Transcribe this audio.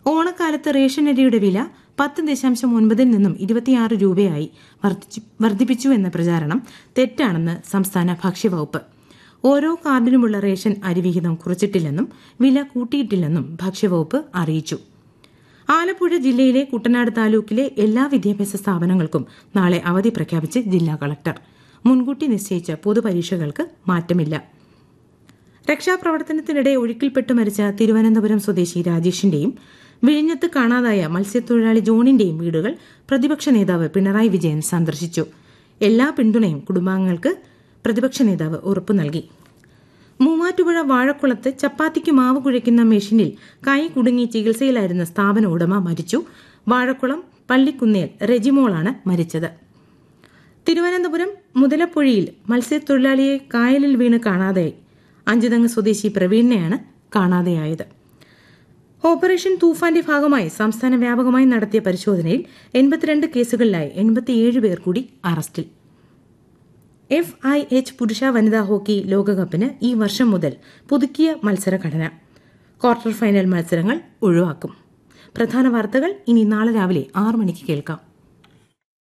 ഓണക്കാലത്ത് റേഷൻ അരിയുടെ വില പത്ത് ദശാംശം ഒൻപതിൽ നിന്നും ഇരുപത്തിയാറ് രൂപയായി വർദ്ധിച്ചു- വർദ്ധിപ്പിച്ചു എന്ന പ്രചാരണം തെറ്റാണെന്ന് സംസ്ഥാന ഭക്ഷ്യവകുപ്പ് ഓരോ കാർഡിനുമുള്ള റേഷൻ അരിവിഹിതം കുറച്ചിട്ടില്ലെന്നും വില കൂട്ടിയിട്ടില്ലെന്നും ഭക്ഷ്യവകുപ്പ് അറിയിച്ചു ആലപ്പുഴ ജില്ലയിലെ കുട്ടനാട് താലൂക്കിലെ എല്ലാ വിദ്യാഭ്യാസ സ്ഥാപനങ്ങൾക്കും നാളെ അവധി പ്രഖ്യാപിച്ച് ജില്ലാ കളക്ടർ മുൻകൂട്ടി നിശ്ചയിച്ച പൊതുപരീക്ഷകൾക്ക് മാറ്റമില്ല രക്ഷാപ്രവർത്തനത്തിനിടെ ഒഴുക്കിൽപ്പെട്ട് മരിച്ച തിരുവനന്തപുരം സ്വദേശി രാജേഷിന്റെയും വിഴിഞ്ഞത്ത് കാണാതായ മത്സ്യത്തൊഴിലാളി ജോണിന്റെയും വീടുകൾ പ്രതിപക്ഷ നേതാവ് പിണറായി വിജയൻ സന്ദർശിച്ചു എല്ലാ പിന്തുണയും കുടുംബാംഗങ്ങൾക്ക് പ്രതിപക്ഷ നേതാവ് ഉറപ്പു നൽകി മൂവാറ്റുപുഴ വാഴക്കുളത്ത് ചപ്പാത്തിക്ക് മാവ് കുഴയ്ക്കുന്ന മെഷീനിൽ കൈ കുടുങ്ങി ചികിത്സയിലായിരുന്ന സ്ഥാപന ഉടമ മരിച്ചു വാഴക്കുളം പള്ളിക്കുന്നേൽ റെജിമോളാണ് മരിച്ചത് തിരുവനന്തപുരം മുതലപ്പുഴയിൽ മത്സ്യത്തൊഴിലാളിയെ കായലിൽ വീണ് കാണാതെയായി അഞ്ചുതങ്ങ് സ്വദേശി പ്രവീണിനെയാണ് കാണാതെയായത് ഓപ്പറേഷൻ തൂഫാന്റെ ഭാഗമായി സംസ്ഥാന വ്യാപകമായി നടത്തിയ പരിശോധനയിൽ എൺപത്തിരണ്ട് കേസുകളിലായി എൺപത്തിയേഴ് പേർ കൂടി അറസ്റ്റിൽ എഫ് ഐ എച്ച് പുരുഷ വനിതാ ഹോക്കി ലോകകപ്പിന് ഈ വർഷം മുതൽ പുതുക്കിയ മത്സരഘടന ക്വാർട്ടർ ഫൈനൽ മത്സരങ്ങൾ ഒഴിവാക്കും പ്രധാന വാർത്തകൾ ഇനി നാളെ രാവിലെ ആറ് മണിക്ക് കേൾക്കാം